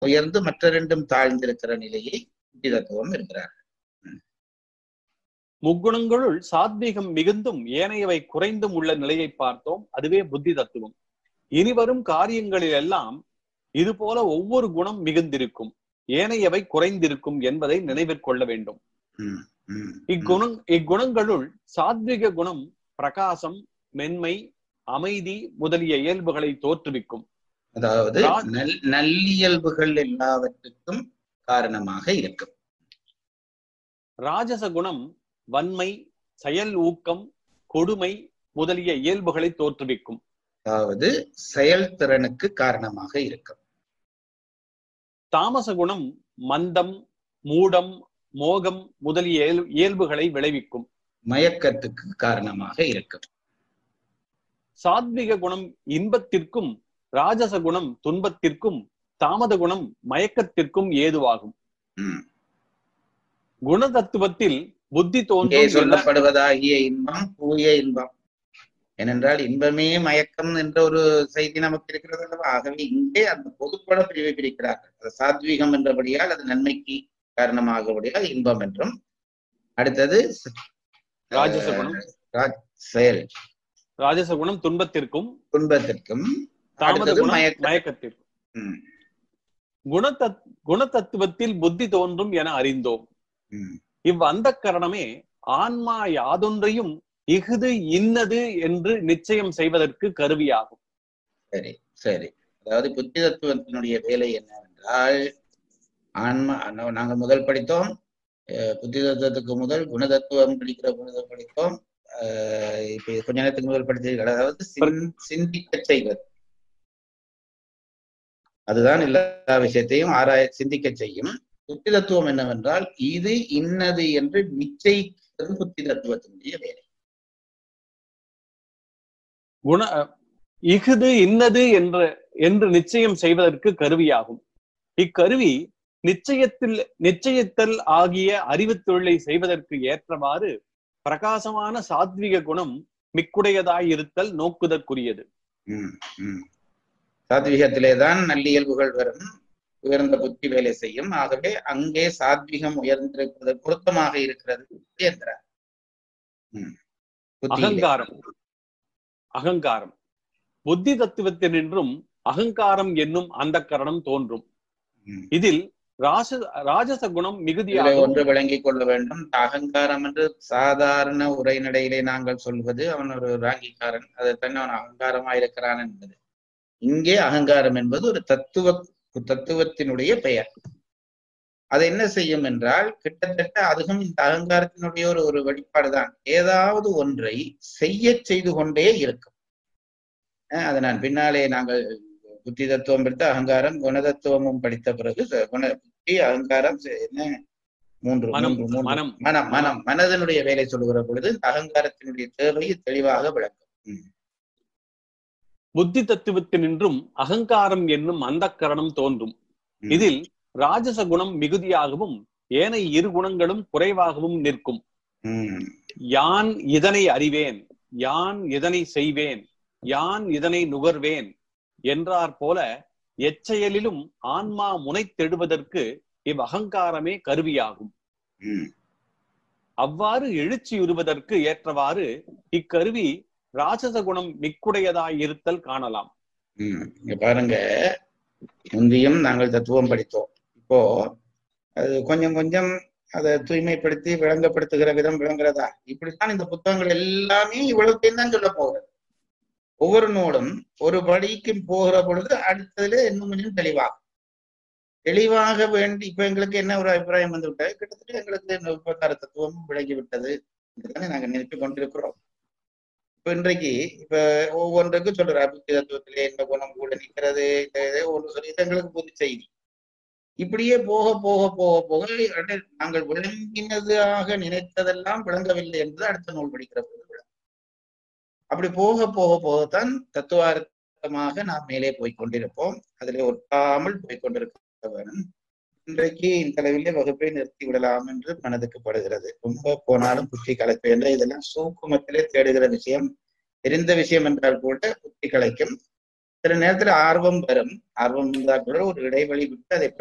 உயர்ந்து மற்ற ரெண்டும் தாழ்ந்திருக்கிற நிலையை புத்தி தத்துவம் இருக்கிறார் முக்குணங்களுள் சாத்வீகம் மிகுந்தும் ஏனையவை குறைந்தும் உள்ள நிலையை பார்த்தோம் அதுவே புத்தி தத்துவம் இனிவரும் காரியங்களில் எல்லாம் இது போல ஒவ்வொரு குணம் மிகுந்திருக்கும் ஏனையவை குறைந்திருக்கும் என்பதை நினைவிற் கொள்ள வேண்டும் ம், ம், ம். இக்குணங் இக்குணங்களுள் சாத்விக குணம் பிரகாசம் மென்மை அமைதி முதலிய இயல்புகளை தோற்றுவிக்கும் அதாவது ரா- நல் நல்லியல்புகள் எல்லாவற்றுக்கும் காரணமாக இருக்கும் ராஜச குணம் வன்மை செயல் ஊக்கம் கொடுமை முதலிய இயல்புகளை தோற்றுவிக்கும் அதாவது செயல்திறனுக்கு காரணமாக இருக்கும் தாமச குணம் மந்தம் மூடம் மோகம் முதலிய இயல்- இயல்புகளை விளைவிக்கும் மயக்கத்துக்கு காரணமாக இருக்கும் சாத்விக குணம் இன்பத்திற்கும் ராஜச குணம் துன்பத்திற்கும் தாமத குணம் மயக்கத்திற்கும் ஏதுவாகும் ம். குணதத்துவத்தில் புத்தி இங்கே தோன்றும் என சொல்லப்படுவதாகிய இன்பம் தூய இன்பம் ஏனென்றால் இன்பமே மயக்கம் என்ற ஒரு செய்தி நமக்கு இருக்கிறது அல்லவா ஆகவே இங்கே அந்த பொதுப்பட பிரிவை பிரிக்கிறார்கள் அது சாத்வீகம் என்றபடியால் அது நன்மைக்கு காரணமாகபடியால் இன்பம் என்றும் அடுத்தது ராஜச குணம் ராஜ்- செயல் ராஜச குணம் துன்பத்திற்கும் துன்பத்திற்கும் தாமத அடுத்தது குணம் மயக்கம் மயக்கத்திற்கும் ம், குணதத் குணதத்துவத்தில் புத்தி தோன்றும் என அறிந்தோம் ம், இவ் அந்த கரணமே ஆன்மா யாதொன்றையும் இஃது இன்னது என்று நிச்சயம் செய்வதற்கு கருவியாகும் சரி சரி அதாவது புத்தி தத்துவத்தினுடைய வேலை என்னவென்றால் ஆன்மா நா- நாங்கள் முதல் படித்தோம் அஹ், புத்தி தத்துவத்துக்கு முதல் குணதத்துவம் படிக்கிற குணத்தை படித்தோம் அஹ், இப்ப கொஞ்ச நேரத்துக்கு முதல் படித்தீர்கள் அதாவது சிந்- சிந்திக்க செய்வது அதுதான் எல்லா விஷயத்தையும் ஆராய சிந்திக்க செய்யும் புத்தி தத்துவம் என்னவென்றால் இது இன்னது என்று நிச்சயிக்கிறது புத்தி தத்துவத்தினுடைய வேலை குண இஃது இன்னது என்ற என்று நிச்சயம் செய்வதற்கு கருவியாகும் இக்கருவி நிச்சயத்தில் நிச்சயித்தல் ஆகிய அறிவுத் தொழிலை செய்வதற்கு ஏற்றவாறு பிரகாசமான சாத்விக குணம் மிக்குடையதாய் இருத்தல் நோக்குதற்குரியது ம், ம். சாத்விகத்திலே தான் நல்லியல்புகள் வரும் உயர்ந்த புத்தி வேலை செய்யும் ஆகவே அங்கே சாத்விகம் உயர்ந்திருப்பது பொருத்தமாக இருக்கிறது என்கிறார் ம். புத்தியிலே. அகங்காரம் அகங்காரம் புத்தி தத்துவத்தினின்றும் அகங்காரம் என்னும் அந்த கரணம் தோன்றும் ம். இதில் ராச ராஜச குணம் இதிலே மிகுதியாக ஒன்று விளங்கிக் கொள்ள வேண்டும் இந்த அகங்காரம் என்று சாதாரண உரைநடையிலே நாங்கள் சொல்வது அவன் ஒரு ராங்கிக்காரன் அதைத்தான் அவன் அகங்காரமா இருக்கிறான் என்பது இங்கே அகங்காரம் என்பது ஒரு தத்துவ தத்துவத்தினுடைய பெயர் அது என்ன செய்யும் என்றால் கிட்டத்தட்ட அதுவும் இந்த அகங்காரத்தினுடைய ஒரு ஒரு வெளிப்பாடுதான் ஏதாவது ஒன்றை செய்ய செய்து கொண்டே இருக்கும் அஹ் அதை நான் பின்னாலே நாங்கள் புத்தி தத்துவம் படித்த அகங்காரம் குணதத்துவமும் படித்த பிறகு ச- குண புத்தி அகங்காரம் ச- என்ன மூன்று மனம், மூன்று மூன்று மனம். மனம் மனம் மனதனுடைய வேலை சொல்லுகிற பொழுது இந்த அகங்காரத்தினுடைய தேவை தெளிவாக விளக்கும் ம், புத்தி தத்துவத்தினின்றும் அகங்காரம் என்னும் அந்த கரணம் தோன்றும் ம். இதில் ராஜச குணம் மிகுதியாகவும் ஏனைய இரு குணங்களும் குறைவாகவும் நிற்கும் ம், யான் இதனை அறிவேன் யான் இதனை செய்வேன் யான் இதனை நுகர்வேன் என்றார் போல எச்செயலிலும் ஆன்மா முனைத்தெடுவதற்கு இவ் அகங்காரமே கருவியாகும் ம். அவ்வாறு எழுச்சியுறுவதற்கு ஏற்றவாறு இக்கருவி ராட்சச குணம் மிக்குடையதாய் இருத்தல் காணலாம் ம். இங்க பாருங்க முந்தியும் நாங்கள் தத்துவம் படித்தோம் இப்போ அது கொஞ்சம் கொஞ்சம் அதை தூய்மைப்படுத்தி விளங்கப்படுத்துகிற விதம் விளங்குறதா இப்படித்தான் இந்த புத்தகங்கள் எல்லாமே இவ்வளவுத்தையும் தான் சொல்ல போகிறது ஒவ்வொரு நூலும் ஒரு படிக்கு போகிற பொழுது அடுத்ததுல இன்னும் கொஞ்சம் தெளிவாகும் தெளிவாக வேண்டி இப்ப எங்களுக்கு என்ன ஒரு அபிப்பிராயம் வந்து விட்டது கிட்டத்தட்ட எங்களுக்கு இந்த உபகார தத்துவம் விளங்கி விட்டது இதுதானே நாங்க நினைத்து கொண்டிருக்கிறோம் இப்ப இன்றைக்கு இப்ப ஒவ்வொன்றுக்கும் சொல்ற புத்தி தத்துவத்திலே என்ன குணம் கூட நிற்கிறது இந்த இது ஒன்று சொல்லி இது எங்களுக்கு புது செய்தி இப்படியே போக போக போக போக அட, நாங்கள் விளங்கினதாக நினைத்ததெல்லாம் விளங்கவில்லை என்று அடுத்த நூல் படிக்கிற போது விளங்கும். அப்படி போக போக போகத்தான் தத்துவார்த்தமாக நாம் மேலே போய் கொண்டிருப்போம் அதிலே ஒட்டாமல் போய் கொண்டிருக்க வேணும் இன்றைக்கு இந்த அளவிலே வகுப்பை நிறுத்தி விடலாம் என்று மனதுக்கு படுகிறது ரொம்ப போனாலும் புத்தி கலைப்பு என்ற இதெல்லாம் சூக்குமத்திலே தேடுகிற விஷயம் தெரிந்த விஷயம் என்றால் கூட புத்தி கலைக்கும் சில நேரத்துல ஆர்வம் வரும் ஆர்வம் இருந்தா கூட ஒரு இடைவெளி விட்டு அதை